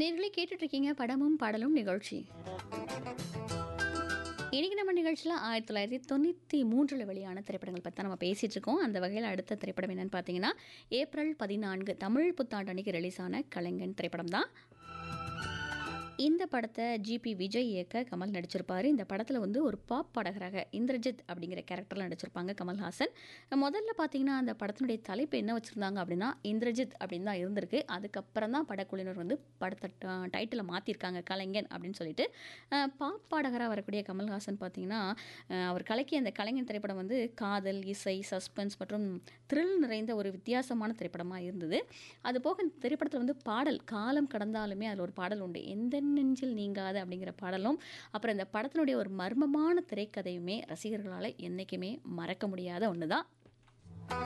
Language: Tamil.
நேர்களே கேட்டுட்டு இருக்கீங்க படமும் பாடலும் நிகழ்ச்சி இன்னைக்கு நம்ம நிகழ்ச்சியில் ஆயிரத்தி தொள்ளாயிரத்தி தொண்ணூற்றி மூன்றில் வெளியான திரைப்படங்கள் பற்றி நம்ம பேசிகிட்டு இருக்கோம் அந்த வகையில் அடுத்த திரைப்படம் என்னன்னு பார்த்தீங்கன்னா ஏப்ரல் பதினான்கு தமிழ் புத்தாண்டு அன்னைக்கு ரிலீஸ் ஆன கலைஞன் திரைப்படம் தான் இந்த படத்தை ஜிபி விஜய் இயக்க கமல் நடிச்சிருப்பாரு இந்த படத்தில் வந்து ஒரு பாப் பாடகராக இந்திரஜித் அப்படிங்கிற கேரக்டரில் நடிச்சிருப்பாங்க கமல்ஹாசன் முதல்ல பார்த்தீங்கன்னா அந்த படத்தினுடைய தலைப்பு என்ன வச்சுருந்தாங்க அப்படின்னா இந்திரஜித் அப்படின்னு தான் இருந்திருக்கு அதுக்கப்புறம் தான் படக்குழுவினர் வந்து படத்தை டைட்டிலை மாற்றிருக்காங்க கலைஞன் அப்படின்னு சொல்லிட்டு அஹ், பாப் பாடகராக வரக்கூடிய கமல்ஹாசன் பார்த்தீங்கன்னா அஹ், அவர் கலைக்கிய அந்த கலைஞன் திரைப்படம் வந்து காதல் இசை சஸ்பென்ஸ் மற்றும் த்ரில் நிறைந்த ஒரு வித்தியாசமான திரைப்படமாக இருந்தது அது போக இந்த திரைப்படத்தில் வந்து பாடல் காலம் கடந்தாலுமே அதில் ஒரு பாடல் உண்டு எந்த நெஞ்சில் நீங்காத அப்படிங்கிற பாடலும் அப்புறம் இந்த படத்தினுடைய ஒரு மர்மமான திரைக்கதையுமே ரசிகர்களால் என்றைக்குமே மறக்க முடியாத ஒன்று தான்